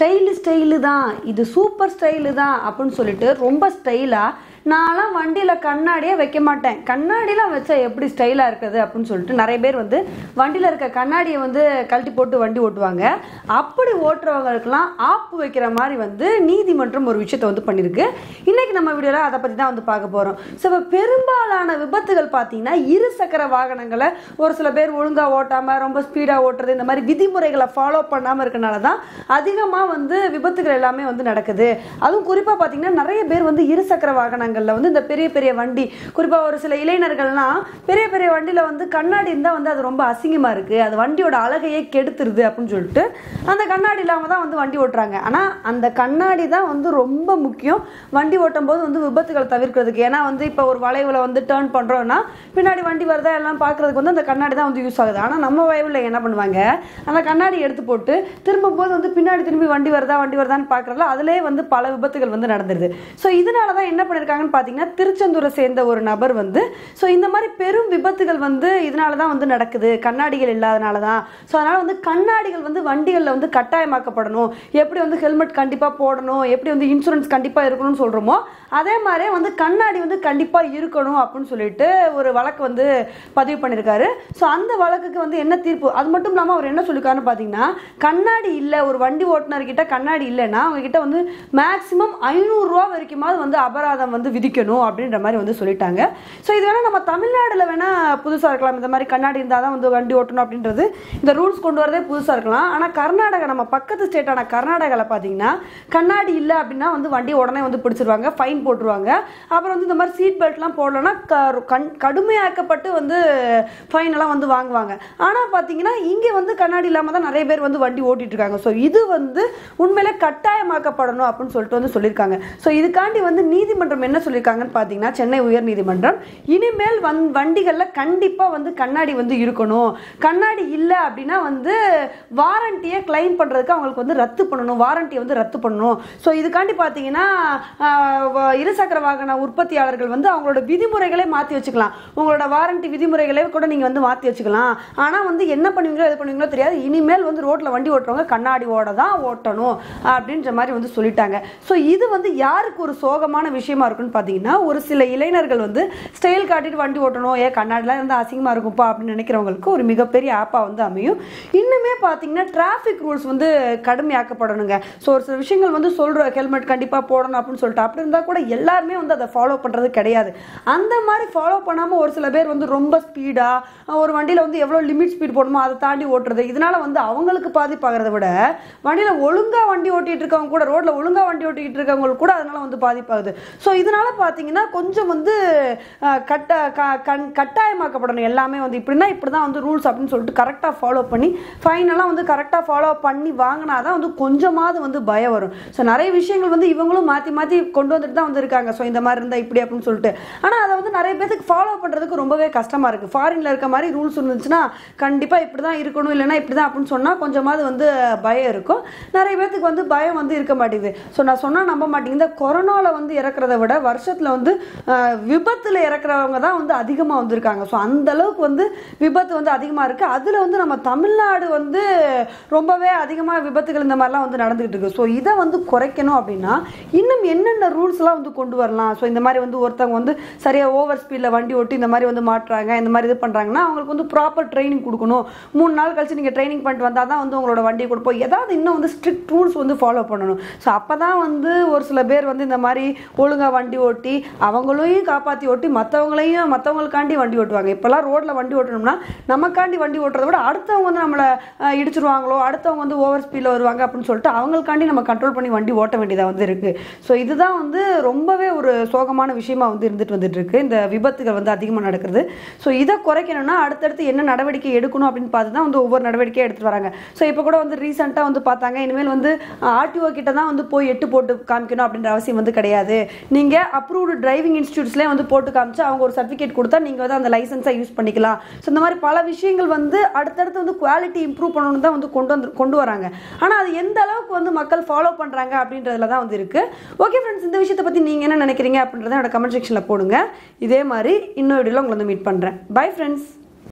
style style தான் இது super style தான் அப்படின்னு சொல்லிட்டு ரொம்ப ஸ்டைலாக நான்லாம் வண்டியில் கண்ணாடியே வைக்க மாட்டேன் கண்ணாடிலாம் வச்சா எப்படி ஸ்டைலாக இருக்குது அப்படின்னு சொல்லிட்டு நிறைய பேர் வந்து வண்டியில் இருக்க கண்ணாடியை வந்து கழட்டி போட்டு வண்டி ஓட்டுவாங்க அப்படி ஓட்டுறவங்களுக்குலாம் ஆப்பு வைக்கிற மாதிரி வந்து நீதிமன்றம் ஒரு விஷயத்தை வந்து பண்ணியிருக்கு இன்னைக்கு நம்ம வீடியோவில் அதை பற்றி தான் வந்து பார்க்க போகிறோம் ஸோ இப்போ பெரும்பாலான விபத்துகள் பார்த்தீங்கன்னா இரு சக்கர வாகனங்களை ஒரு சில பேர் ஒழுங்காக ஓட்டாமல் ரொம்ப ஸ்பீடாக ஓட்டுறது இந்த மாதிரி விதிமுறைகளை ஃபாலோ பண்ணாமல் இருக்கனால தான் அதிகமாக வந்து விபத்துகள் எல்லாமே வந்து நடக்குது அதுவும் குறிப்பாக பார்த்தீங்கன்னா நிறைய பேர் வந்து இரு சக்கர வாகனங்களில் வந்து இந்த பெரிய பெரிய வண்டி குறிப்பாக ஒரு சில இளைஞர்கள்லாம் பெரிய பெரிய வண்டியில் வந்து கண்ணாடி இருந்தால் வந்து அது ரொம்ப அசிங்கமாக இருக்குது அது வண்டியோட அழகையே கெடுத்துருது அப்படின்னு சொல்லிட்டு அந்த கண்ணாடி இல்லாமல் தான் வந்து வண்டி ஓட்டுறாங்க ஆனால் அந்த கண்ணாடி தான் வந்து ரொம்ப முக்கியம் வண்டி ஓட்டும் போது வந்து விபத்துகளை தவிர்க்கிறதுக்கு ஏன்னா வந்து இப்போ ஒரு வளைவில் வந்து டேர்ன் பண்ணுறோன்னா பின்னாடி வண்டி வருதா எல்லாம் பார்க்கறதுக்கு வந்து அந்த கண்ணாடி தான் வந்து யூஸ் ஆகுது ஆனால் நம்ம வயவில் என்ன பண்ணுவாங்க அந்த கண்ணாடி எடுத்து போட்டு திரும்பும் போது வந்து பின்னாடி திரும்பி வண்டி வருதா வண்டி வருதான்னு பார்க்குறதுல அதிலே வந்து பல விபத்துகள் வந்து நடந்துருது ஸோ இதனால தான் என்ன பண்ணியிருக்காங்கன்னு பார்த்தீங்கன்னா திருச்செந்தூரை சேர்ந்த ஒரு நபர் வந்து ஸோ இந்த மாதிரி பெரும் விபத்துகள் வந்து இதனால தான் வந்து நடக்குது கண்ணாடிகள் இல்லாதனால தான் ஸோ அதனால் வந்து கண்ணாடிகள் வந்து வண்டிகளில் வந்து கட்டாயமாக்கப்படணும் எப்படி வந்து ஹெல்மெட் கண்டிப்பாக போடணும் எப்படி வந்து இன்சூரன்ஸ் கண்டிப்பாக இருக்கணும்னு சொல்கிறோமோ அதே மாதிரியே வந்து கண்ணாடி வந்து கண்டிப்பாக இருக்கணும் அப்படின்னு சொல்லிட்டு ஒரு வழக்கு வந்து பதிவு பண்ணியிருக்காரு ஸோ அந்த வழக்குக்கு வந்து என்ன தீர்ப்பு அது மட்டும் இல்லாமல் அவர் என்ன சொல்லியிருக்காருன்னு பார்த்தீங்கன்னா கண்ணாடி இல்லை ஒரு வண்டி ஓட்டுநர்கிட்ட கண்ணாடி இல்லைன்னா அவங்க கிட்ட வந்து மேக்ஸிமம் ஐநூறுரூவா வரைக்குமாவது வந்து அபராதம் வந்து விதிக்கணும் அப்படின்ற மாதிரி வந்து சொல்லிட்டாங்க ஸோ இது வேணால் நம்ம தமிழ்நாட்டில் வேணால் புதுசாக இருக்கலாம் இந்த மாதிரி கண்ணாடி இருந்தால் தான் வந்து வண்டி ஓட்டணும் அப்படின்றது இந்த ரூல்ஸ் கொண்டு வரதே புதுசாக இருக்கலாம் ஆனால் கர்நாடகா நம்ம பக்கத்து ஸ்டேட்டான கர்நாடகாவில் பார்த்தீங்கன்னா கண்ணாடி இல்லை அப்படின்னா வந்து வண்டி உடனே வந்து பிடிச்சிருவாங்க ஃபைன் போட்டுருவாங்க அப்புறம் வந்து இந்த மாதிரி சீட் பெல்ட்லாம் போடலன்னா க- கண் கடுமையாக்கப்பட்டு வந்து ஃபைன் எல்லாம் வந்து வாங்குவாங்க ஆனால் பார்த்தீங்கன்னா இங்கே வந்து கண்ணாடி இல்லாமல் தான் நிறைய பேர் வந்து வண்டி ஓட்டிட்டு இருக்காங்க ஸோ இது வந்து உண்மையிலே கட்டாயமாக்கப்படணும் அப்படின்னு சொல்லிட்டு வந்து சொல்லியிருக்காங்க ஸோ இதுக்காண்டி வந்து நீதிமன்றம் என்ன சொல்லியிருக்காங்கன்னு பார்த்தீங்கன்னா சென்னை உயர் நீதிமன்றம் இனிமேல் வந் வண்டிகளில் கண்டிப்பாக வந்து கண்ணாடி வந்து இருக்கணும் கண்ணாடி இல்லை அப்படின்னா வந்து வாரண்டியை கிளைம் பண்ணுறதுக்கு அவங்களுக்கு வந்து ரத்து பண்ணணும் வாரண்டியை வந்து ரத்து பண்ணணும் ஸோ இதுக்காண்டி பார்த்தீங்கன்னா ஆஹ், வ- இருசக்கர வாகன உற்பத்தியாளர்கள் வந்து அவங்களோட விதிமுறைகளே மாற்றி வச்சுக்கலாம் உங்களோட வாரண்டி விதிமுறைகளே கூட நீங்கள் வந்து மாற்றி வச்சுக்கலாம் ஆனால் வந்து என்ன பண்ணுவீங்களோ எது பண்ணுவீங்களோ தெரியாது இனிமேல் வந்து ரோட்டில் வண்டி ஓட்டுறவங்க கண்ணாடியோட தான் ஓட்டணும் அப்படின்ற மாதிரி வந்து சொல்லிட்டாங்க ஸோ இது வந்து யாருக்கு ஒரு சோகமான விஷயமா இருக்குன்னு பார்த்தீங்கன்னா ஒரு சில இளைஞர்கள் வந்து ஸ்டைல் காட்டிட்டு வண்டி ஓட்டணும் ஏன் கண்ணாடிலாம் இருந்தால் அசிங்கமாக இருக்கும்ப்பா அப்படின்னு நினைக்கிறவங்களுக்கு ஒரு மிகப்பெரிய ஆப்பாக வந்து அமையும் இன்னுமே பார்த்தீங்கன்னா டிராஃபிக் ரூல்ஸ் வந்து கடுமையாக்கப்படணுங்க ஸோ ஒரு சில விஷயங்கள் வந்து சொல்கிற ஹெல்மெட் கண்டிப்பாக போடணும் அப்படின்னு சொல்லிட்டு அப்படி இருந்தால் கூட எல்லாருமே வந்து அதை ஃபாலோ பண்ணுறது கிடையாது அந்த மாதிரி ஃபாலோ பண்ணாமல் ஒரு சில பேர் வந்து ரொம்ப ஸ்பீடாக ஒரு வண்டியில் வந்து எவ்வளோ லிமிட் ஸ்பீட் போடணுமோ அதை தாண்டி ஓட்டுறது இதனால வந்து அவங்களுக்கு பாதிப்பாகிறத விட வண்டியில் ஒழுங்காக வண்டி ஓட்டிகிட்டு இருக்கவங்க கூட ரோட்டில் ஒழுங்காக வண்டி ஓட்டிக்கிட்டு இருக்கவங்களுக்கு கூட அதனால வந்து பாதிப்பாகுது ஸோ இதனால பார்த்தீங்கன்னா கொஞ்சம் வந்து அஹ், கட்ட க- கண் கட்டாயமாக்கப்படணும் எல்லாமே வந்து இப்படின்னா இப்படி தான் வந்து ரூல்ஸ் அப்படின்னு சொல்லிட்டு கரெக்டாக ஃபாலோ பண்ணி ஃபைனெல்லாம் வந்து கரெக்டாக ஃபாலோ பண்ணி வாங்கினா தான் வந்து கொஞ்சமாவது வந்து பயம் வரும் ஸோ நிறைய விஷயங்கள் வந்து இவங்களும் மாற்றி மாற்றி கொண்டு வந்துட்டு தான் வந்து இருக்காங்க ஸோ இந்த மாதிரி இருந்தால் இப்படி அப்படின்னு சொல்லிட்டு ஆனால் அதை வந்து நிறைய பேருக்கு ஃபாலோ பண்ணுறதுக்கு ரொம்பவே கஷ்டமாக இருக்குது ஃபாரினில் இருக்க மாதிரி ரூல்ஸ் இருந்துச்சுன்னா கண்டிப்பாக இப்படி தான் இருக்கணும் இல்லைன்னா இப்படி தான் அப்படின்னு சொன்னால் கொஞ்சமாவது வந்து பயம் இருக்கும் நிறைய பேர்த்துக்கு வந்து பயம் வந்து இருக்க மாட்டேங்குது ஸோ நான் சொன்னால் நம்ப மாட்டேங்குது இந்த கொரோனாவில் வந்து இறக்குறத விட வருஷத்தில் வந்து விபத்தில் இறக்குறவங்க தான் வந்து அதிகமாக வந்திருக்காங்க ஸோ அந்த அளவுக்கு வந்து விபத்து வந்து அதிகமாக இருக்குது அதில் வந்து நம்ம தமிழ்நாடு வந்து ரொம்பவே அதிகமாக விபத்துகள் இந்த மாதிரிலாம் வந்து நடந்துகிட்டு இருக்கு ஸோ இதை வந்து குறைக்கணும் அப்படின்னா இன்னும் என்னென்ன ரூல்ஸ்லாம் வந்து கொண்டு வரலாம் ஸோ இந்த மாதிரி வந்து ஒருத்தவங்க வந்து சரியாக ஓவர் ஸ்பீடில் வண்டி ஓட்டி இந்த மாதிரி வந்து மாட்டுறாங்க இந்த மாதிரி இது பண்ணுறாங்கன்னா அவங்களுக்கு வந்து ப்ராப்பர் ட்ரைனிங் கொடுக்கணும் மூணு நாள் கழிச்சு நீங்கள் ட்ரைனிங் பண்ணிட்டு வந்தால் தான் வந்து உங்களோட வண்டியை கொடுப்போம் ஏதாவது இன்னும் வந்து ஸ்ட்ரிக்ட் ரூல்ஸ் வந்து ஃபாலோ பண்ணணும் ஸோ அப்போ தான் வந்து ஒரு சில பேர் வந்து இந்த மாதிரி ஒழுங்காக வண்டி ஓட்டி அவங்களையும் காப்பாற்றி ஓட்டி மற்றவங்களையும் மற்றவங்களுக்காண்டி வண்டி ஓட்டுவாங்க இப்போல்லாம் ரோட்டில் வண்டி ஓட்டணும்னா நமக்காண்டி வண்டி ஓட்டுறதை விட அடுத்தவங்க வந்து நம்மளை அஹ், இடிச்சிருவாங்களோ அடுத்தவங்க வந்து ஓவர் ஸ்பீடில் வருவாங்க அப்படின்னு சொல்லிட்டு அவங்களுக்காண்டி நம்ம கண்ட்ரோல் பண்ணி வண்டி ஓட்ட வேண்டியதாக வந்து இருக்குது ஸோ இதுதான் வந்து ரொம்பவே ஒரு சோகமான விஷயமா வந்து இருந்துட்டு வந்துட்டு இருக்கு இந்த விபத்துகள் வந்து அதிகமாக நடக்கிறது ஸோ இதை குறைக்கணும்னா அடுத்தடுத்து என்ன நடவடிக்கை எடுக்கணும் அப்படின்னு பார்த்து தான் வந்து ஒவ்வொரு நடவடிக்கையும் எடுத்துட்டு வராங்க ஸோ இப்போ கூட வந்து ரீசெண்டாக வந்து பார்த்தாங்க இனிமேல் வந்து ஆர்டிஓ கிட்ட தான் வந்து போய் எட்டு போட்டு காமிக்கணும் அப்படின்ற அவசியம் வந்து கிடையாது நீங்கள் அப்ரூவ்டு டிரைவிங் இன்ஸ்டியூட்ஸ்லேயே வந்து போட்டு காமிச்சு அவங்க ஒரு சர்டிஃபிகேட் கொடுத்தா நீங்கள் வந்து அந்த லைசன்ஸை யூஸ் பண்ணிக்கலாம் ஸோ இந்த மாதிரி பல விஷயங்கள் வந்து அடுத்தடுத்து வந்து குவாலிட்டி இம்ப்ரூவ் பண்ணணும்னு தான் வந்து கொண்டு வந்து கொண்டு வராங்க ஆனால் அது எந்த அளவுக்கு வந்து மக்கள் ஃபாலோ பண்ணுறாங்க அப்படின்றதுல தான் வந்து இருக்குது ஓகே ஃப்ரெண்ட்ஸ் இந்த விஷயத்தை பற்றி நீங்கள் என்ன நினைக்கிறீங்க அப்படின்றத என்னோட கமெண்ட் செக்ஷனில் போடுங்க இதே மாதிரி இன்னொரு வீடியோவில் உங்களை வந்து மீட் பண்ணுறேன் பை ஃப்ரெண்ட்ஸ்